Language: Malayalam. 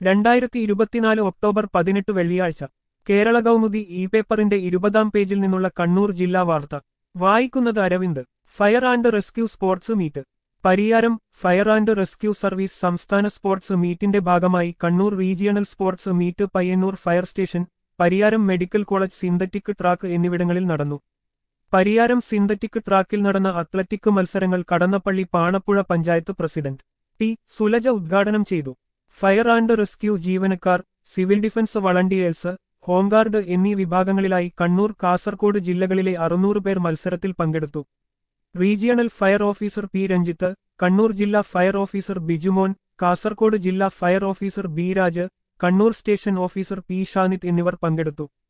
രണ്ടായിരത്തി ഇരുപത്തിനാല് ഒക്ടോബർ പതിനെട്ട് വെള്ളിയാഴ്ച കേരള കൗമുദി ഇ പേപ്പറിന്റെ ഇരുപതാം പേജിൽ നിന്നുള്ള കണ്ണൂർ ജില്ലാ വാർത്ത വായിക്കുന്നത് Aravind fire and rescue sports meet Pariyaram fire and rescue service സംസ്ഥാന സ്പോർട്സ് മീറ്റിന്റെ ഭാഗമായി Kannur regional sports meet Payyanur fire station Pariyaram medical college synthetic track എന്നിവിടങ്ങളിൽ നടന്നു പരിയാരം സിന്തറ്റിക് ട്രാക്കിൽ നടന്ന അത്ലറ്റിക് മത്സരങ്ങൾ കടന്നപ്പള്ളി പാണപ്പുഴ പഞ്ചായത്ത് പ്രസിഡന്റ് ടി സുലജ ഉദ്ഘാടനം ചെയ്തു ഫയർ ആൻഡ് റെസ്ക്യൂ ജീവനക്കാർ സിവിൽ ഡിഫൻസ് വളണ്ടിയേഴ്സ് ഹോംഗാർഡ് എന്നീ വിഭാഗങ്ങളിലായി കണ്ണൂർ കാസർകോട് ജില്ലകളിലെ അറുന്നൂറ് പേർ മത്സരത്തിൽ പങ്കെടുത്തു regional fire officer P Ranjith Kannur ജില്ലാ ഫയർ ഓഫീസർ ബിജുമോൻ കാസർകോട് ജില്ലാ fire officer B Raj Kannur station officer P Shanith എന്നിവർ പങ്കെടുത്തു